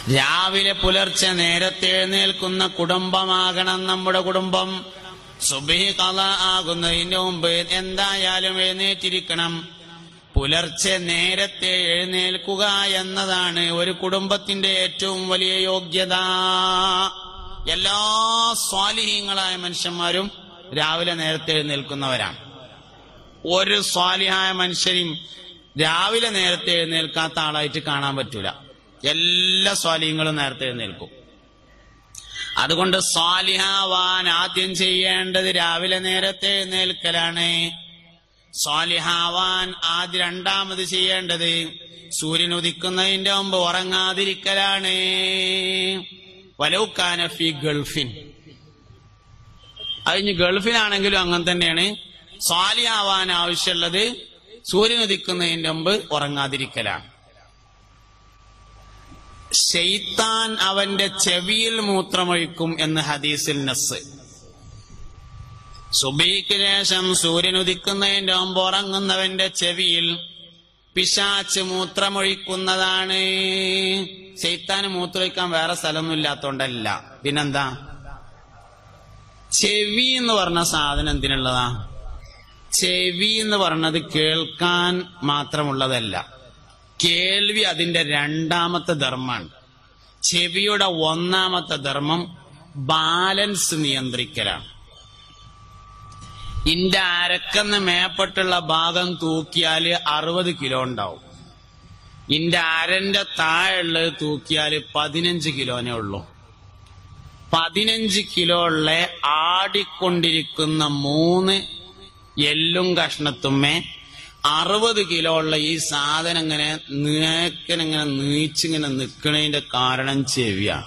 രാവിലെ പുലർച്ചെ നേരത്തെ എഴുന്നേൽക്കുന്ന കുടുംബമാകണം നമ്മുടെ കുടുംബം സുബഹി കല ആകുന്നതിന് മുമ്പ് എന്തായാലും എഴുന്നേറ്റിരിക്കണം പുലർച്ചെ നേരത്തെ എഴുന്നേൽക്കുക എന്നതാണ് ഒരു കുടുംബത്തിന്റെ ഏറ്റവും വലിയ യോഗ്യത എല്ലാ സ്വാലിഹീങ്ങളായ മനുഷ്യന്മാരും രാവിലെ നേരത്തെ എഴുന്നേൽക്കുന്നവരാണ് ഒരു സ്വാലിഹായ മനുഷ്യരും രാവിലെ നേരത്തെ എഴുന്നേൽക്കാത്ത ആളായിട്ട് കാണാൻ പറ്റൂല എല്ലാ സ്വാലിഹങ്ങളും നേരത്തെ എഴുന്നേൽക്കും അതുകൊണ്ട് സ്വാലിഹാവാൻ ആദ്യം ചെയ്യേണ്ടത് രാവിലെ നേരത്തെ എഴുന്നേൽക്കലാണ് സ്വാലിഹാവാൻ ആദ്യം രണ്ടാമത് ചെയ്യേണ്ടത് സൂര്യൻ ഉദിക്കുന്നതിന്റെ മുമ്പ് ഉറങ്ങാതിരിക്കലാണ് വലൗക്കാന ഫി ഗൾഫിൻ അതിന് ഗൾഫിലാണെങ്കിലും അങ്ങനെ തന്നെയാണ് സ്വാലിയാവാൻ ആവശ്യമുള്ളത് സൂര്യൻ ഉദിക്കുന്നതിന്റെ മുമ്പ് ഉറങ്ങാതിരിക്കലാണ് ഷെയ്ത്താൻ അവന്റെ ചെവിയിൽ മൂത്രമൊഴിക്കും എന്ന് ഹദീസിൽ നസ് സുബീക്ക് ശേഷം സൂര്യൻ ഉദിക്കുന്നതിന്റെ മുമ്പ് ഉറങ്ങുന്നവന്റെ ചെവിയിൽ പിശാച്ച് മൂത്രമൊഴിക്കുന്നതാണ് ഷെയ്ത്താന് മൂത്രമൊഴിക്കാൻ വേറെ സ്ഥലമൊന്നും ഇല്ലാത്തോണ്ടല്ല പിന്നെന്താ ചെവി എന്ന് പറഞ്ഞ സാധനം എന്തിനുള്ളതാ ചെവി എന്ന് പറഞ്ഞത് കേൾക്കാൻ മാത്രമുള്ളതല്ല കേൾവി അതിന്റെ രണ്ടാമത്തെ ധർമ്മമാണ് ചെവിയുടെ ഒന്നാമത്തെ ധർമ്മം ബാലൻസ് നിയന്ത്രിക്കലാണ് ഇന്റെ അരക്കെന്ന് മേപ്പെട്ടുള്ള ഭാഗം തൂക്കിയാല് അറുപത് കിലോ ഉണ്ടാവും ഇന്റെ അരന്റെ താഴെയുള്ളത് തൂക്കിയാല് പതിനഞ്ച് കിലോനെ ഉള്ളൂ പതിനഞ്ച് കിലോ ഉള്ള ആടിക്കൊണ്ടിരിക്കുന്ന മൂന്ന് എല്ലും കഷ്ണത്തുമ്മേ അറുപത് കിലോ ഉള്ള ഈ സാധനം ഇങ്ങനെ നേക്കനിങ്ങനെ നീച്ചിങ്ങനെ നിക്കണതിന്റെ കാരണം ചെവിയാണ്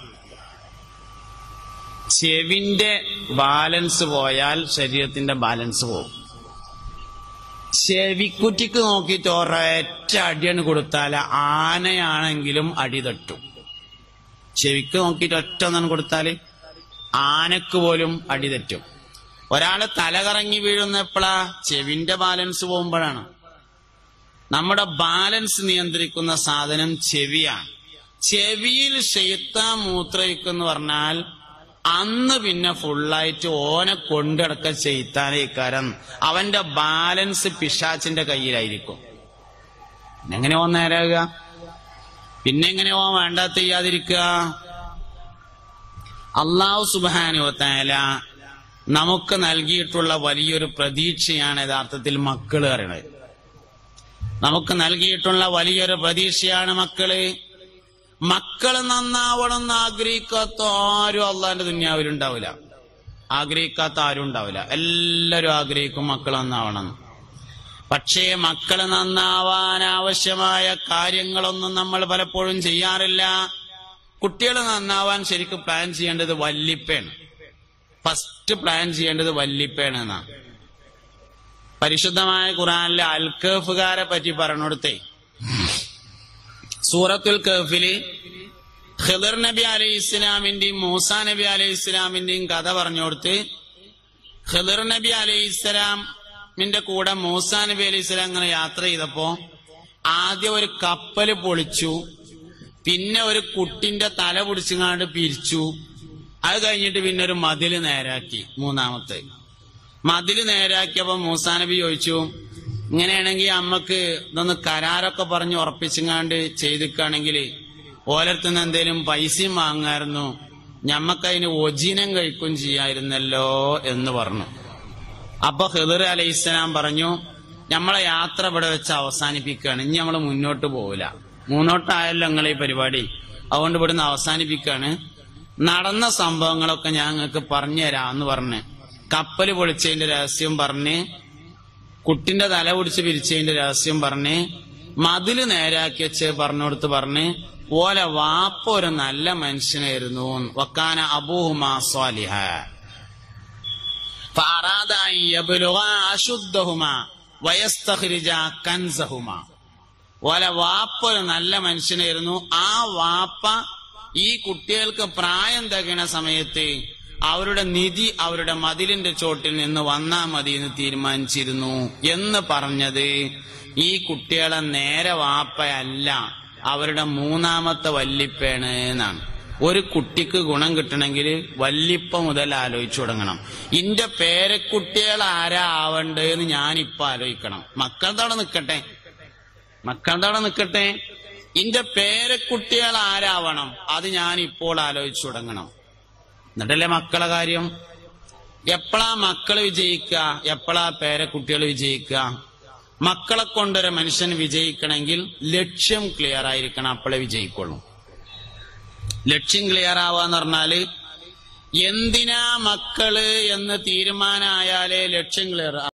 ചെവിന്റെ ബാലൻസ് പോയാൽ ശരീരത്തിന്റെ ബാലൻസ് പോകും ചെവിക്കുറ്റിക്ക് നോക്കിയിട്ട് ഒരൊറ്റ അടിയാണ് കൊടുത്താൽ ആനയാണെങ്കിലും അടി തട്ടും ചെവിക്ക് നോക്കിയിട്ട് ഒറ്റ ഒന്നും കൊടുത്താല് ആനക്ക് പോലും അടി തെറ്റും ഒരാള് തലകറങ്ങി വീഴുന്ന എപ്പോഴാ ചെവിന്റെ ബാലൻസ് പോകുമ്പോഴാണ് നമ്മുടെ ബാലൻസ് നിയന്ത്രിക്കുന്ന സാധനം ചെവിയാണ് ചെവിയിൽ ഷെയ്ത്താൻ മൂത്രയിക്കെന്ന് പറഞ്ഞാൽ അന്ന് പിന്നെ ഫുള്ളായിട്ട് ഓനെ കൊണ്ടിടക്ക ചെയ്ത്താനേക്കാരം അവന്റെ ബാലൻസ് പിശാച്ചിന്റെ കയ്യിലായിരിക്കും എങ്ങനെ ഓൻ നേരാകുക പിന്നെ എങ്ങനെ ഓൻ വേണ്ടാത്ത ചെയ്യാതിരിക്കുക അള്ളാഹു സുബാനുവത്തായാല നമുക്ക് നൽകിയിട്ടുള്ള വലിയൊരു പ്രതീക്ഷയാണ് യഥാർത്ഥത്തിൽ മക്കള് പറയുന്നത് നമുക്ക് നൽകിയിട്ടുള്ള വലിയൊരു പ്രതീക്ഷയാണ് മക്കള് മക്കള് നന്നാവണം എന്ന് ആഗ്രഹിക്കാത്ത ആരും അള്ളാന്റെ ദുന്യാവിലുണ്ടാവില്ല ആഗ്രഹിക്കാത്ത ആരും ഉണ്ടാവില്ല എല്ലാവരും ആഗ്രഹിക്കും മക്കൾ നന്നാവണം പക്ഷേ മക്കള് നന്നാവാൻ ആവശ്യമായ കാര്യങ്ങളൊന്നും നമ്മൾ പലപ്പോഴും ചെയ്യാറില്ല കുട്ടികൾ നന്നാവാൻ ശരിക്കും പ്ലാൻ ചെയ്യേണ്ടത് വല്ലിപ്പയാണ് ഫസ്റ്റ് പ്ലാൻ ചെയ്യേണ്ടത് വല്ലിപ്പയാണ് എന്നാണ് പരിശുദ്ധമായ ഖുറാനിലെ അൽക്കഫുകാരെ പറ്റി പറഞ്ഞുകൊടുത്തേ സൂറത്തുൽ കഫില് ഖിദർ നബി അലൈഹി ഇസ്ലാമിന്റെയും മൂസ നബി അലൈഹി ഇസ്ലാമിന്റെയും കഥ പറഞ്ഞു കൊടുത്ത് ഖിദർ നബി അലൈഹി ഇസ്ലാമിന്റെ കൂടെ മൂസ നബി അലൈഹി ഇസ്ലാം ഇങ്ങനെ യാത്ര ചെയ്തപ്പോ ആദ്യം ഒരു കപ്പല് പൊളിച്ചു പിന്നെ ഒരു കുട്ടിന്റെ തല പിടിച്ചുങ്ങാണ്ട് പിരിച്ചു അത് കഴിഞ്ഞിട്ട് പിന്നെ ഒരു മതില് നേരാക്കി മൂന്നാമത്തെ മതില് നേരാക്കിയപ്പോ മൂസാ നബി ചോദിച്ചു ഇങ്ങനെയാണെങ്കിൽ അമ്മക്ക് ഇതൊന്ന് കരാറൊക്കെ പറഞ്ഞ് ഉറപ്പിച്ചങ്ങാണ്ട് ചെയ്തിക്കുകയാണെങ്കിൽ ഓലത്തുനിന്ന് എന്തേലും പൈസയും വാങ്ങായിരുന്നു ഞമ്മക്കതിന് ഒജീനം കഴിക്കും ചെയ്യായിരുന്നല്ലോ എന്ന് പറഞ്ഞു അപ്പൊ ഹിദർ അലൈഹിസ്സലാം പറഞ്ഞു നമ്മളെ യാത്ര ഇവിടെ വെച്ച് അവസാനിപ്പിക്കുകയാണ് ഇനി നമ്മൾ മുന്നോട്ട് പോവില്ല മുന്നോട്ടായല്ലോ നിങ്ങൾ ഈ പരിപാടി അതുകൊണ്ട് ഇവിടുന്ന് അവസാനിപ്പിക്കുകയാണ് നടന്ന സംഭവങ്ങളൊക്കെ ഞാൻ നിങ്ങൾക്ക് പറഞ്ഞുതരാം എന്ന് പറഞ്ഞ് കപ്പല് പൊളിച്ചതിന്റെ രഹസ്യം പറഞ്ഞ് കുട്ടിന്റെ തല പിടിച്ച് പിരിച്ചതിന്റെ രഹസ്യം പറഞ്ഞ് മതില് നേരാക്കി വെച്ച് പറഞ്ഞുകൊടുത്ത് പറഞ്ഞ് ഓലെ വാപ്പ ഒരു നല്ല മനുഷ്യനായിരുന്നു വക്കാന അബൂഹുമാ സ്വാലിഹ فأراد أن يبلغا أشدهما ويستخرجا كنزهما ഓലെ വാപ്പ ഒരു നല്ല മനുഷ്യനായിരുന്നു ആ വാപ്പ ഈ കുട്ടികൾക്ക് പ്രായം തികയണ സമയത്ത് അവരുടെ നിധി അവരുടെ മതിലിന്റെ ചോട്ടിൽ നിന്ന് വന്നാ മതി എന്ന് തീരുമാനിച്ചിരുന്നു എന്ന് പറഞ്ഞത് ഈ കുട്ടികളെ നേരെ വാപ്പയല്ല അവരുടെ മൂന്നാമത്തെ വല്ലിപ്പയാണ് എന്നാണ് ഒരു കുട്ടിക്ക് ഗുണം കിട്ടണമെങ്കിൽ വല്ലിപ്പ മുതൽ ആലോചിച്ചു തുടങ്ങണം ഇന്റെ പേരക്കുട്ടികൾ ആരാ ആവണ്ടെന്ന് ഞാനിപ്പോ ആലോചിക്കണം മക്കളുടെ അവിടെ നിൽക്കട്ടെ മക്കളുടെ അവിടെ നിൽക്കട്ടെ ഇന്റെ പേരക്കുട്ടികൾ ആരാവണം അത് ഞാൻ ഇപ്പോൾ ആലോചിച്ചു തുടങ്ങണം എന്നിട്ടല്ലേ മക്കളെ കാര്യം എപ്പോഴാ മക്കള് വിജയിക്കുക എപ്പോഴാ പേരക്കുട്ടികൾ വിജയിക്കുക മക്കളെ കൊണ്ടൊരു മനുഷ്യൻ വിജയിക്കണമെങ്കിൽ ലക്ഷ്യം ക്ലിയർ ആയിരിക്കണം അപ്പോഴേ വിജയിക്കുള്ളൂ ലക്ഷ്യം ക്ലിയർ ആവാന്ന് പറഞ്ഞാല് എന്തിനാ മക്കള് എന്ന് തീരുമാനമായാലേ ലക്ഷ്യം ക്ലിയർ